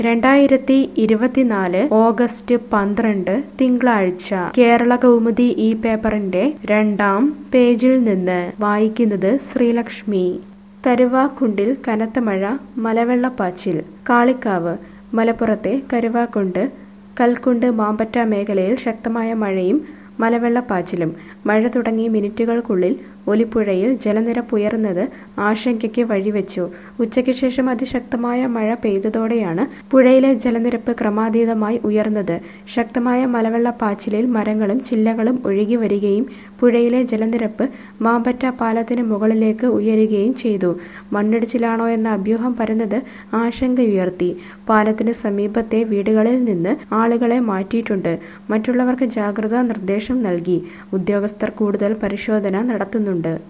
രണ്ടായിരത്തി ഇരുപത്തിനാല് ഓഗസ്റ്റ് പന്ത്രണ്ട് തിങ്കളാഴ്ച കേരള കൗമുദി ഈ പേപ്പറിന്റെ രണ്ടാം പേജിൽ നിന്ന് വായിക്കുന്നത് ശ്രീലക്ഷ്മി കരുവാക്കുണ്ടിൽ കനത്ത മഴ മലവെള്ളപ്പാച്ചിൽ കാളിക്കാവ് മലപ്പുറത്തെ കരുവാക്കുണ്ട് കൽക്കുണ്ട് മാമ്പറ്റ മേഖലയിൽ ശക്തമായ മഴയും മലവെള്ളപ്പാച്ചിലും മഴ തുടങ്ങി മിനിറ്റുകൾക്കുള്ളിൽ ഒലിപ്പുഴയിൽ ജലനിരപ്പ് ഉയർന്നത് ആശങ്കയ്ക്ക് വഴിവെച്ചു ഉച്ചയ്ക്ക് ശേഷം അതിശക്തമായ മഴ പെയ്തതോടെയാണ് പുഴയിലെ ജലനിരപ്പ് ക്രമാതീതമായി ഉയർന്നത് ശക്തമായ മലവെള്ളപ്പാച്ചിലിൽ മരങ്ങളും ചില്ലകളും ഒഴുകി വരികയും പുഴയിലെ ജലനിരപ്പ് മാമ്പറ്റ പാലത്തിന് മുകളിലേക്ക് ഉയരുകയും ചെയ്തു മണ്ണിടിച്ചിലാണോ എന്ന അഭ്യൂഹം പരന്നത് ആശങ്കയുയർത്തി പാലത്തിന് സമീപത്തെ വീടുകളിൽ നിന്ന് ആളുകളെ മാറ്റിയിട്ടുണ്ട് മറ്റുള്ളവർക്ക് ജാഗ്രതാ നിർദ്ദേശം നൽകി ഉദ്യോഗസ്ഥർ കൂടുതൽ പരിശോധന നടത്തുന്നുണ്ട്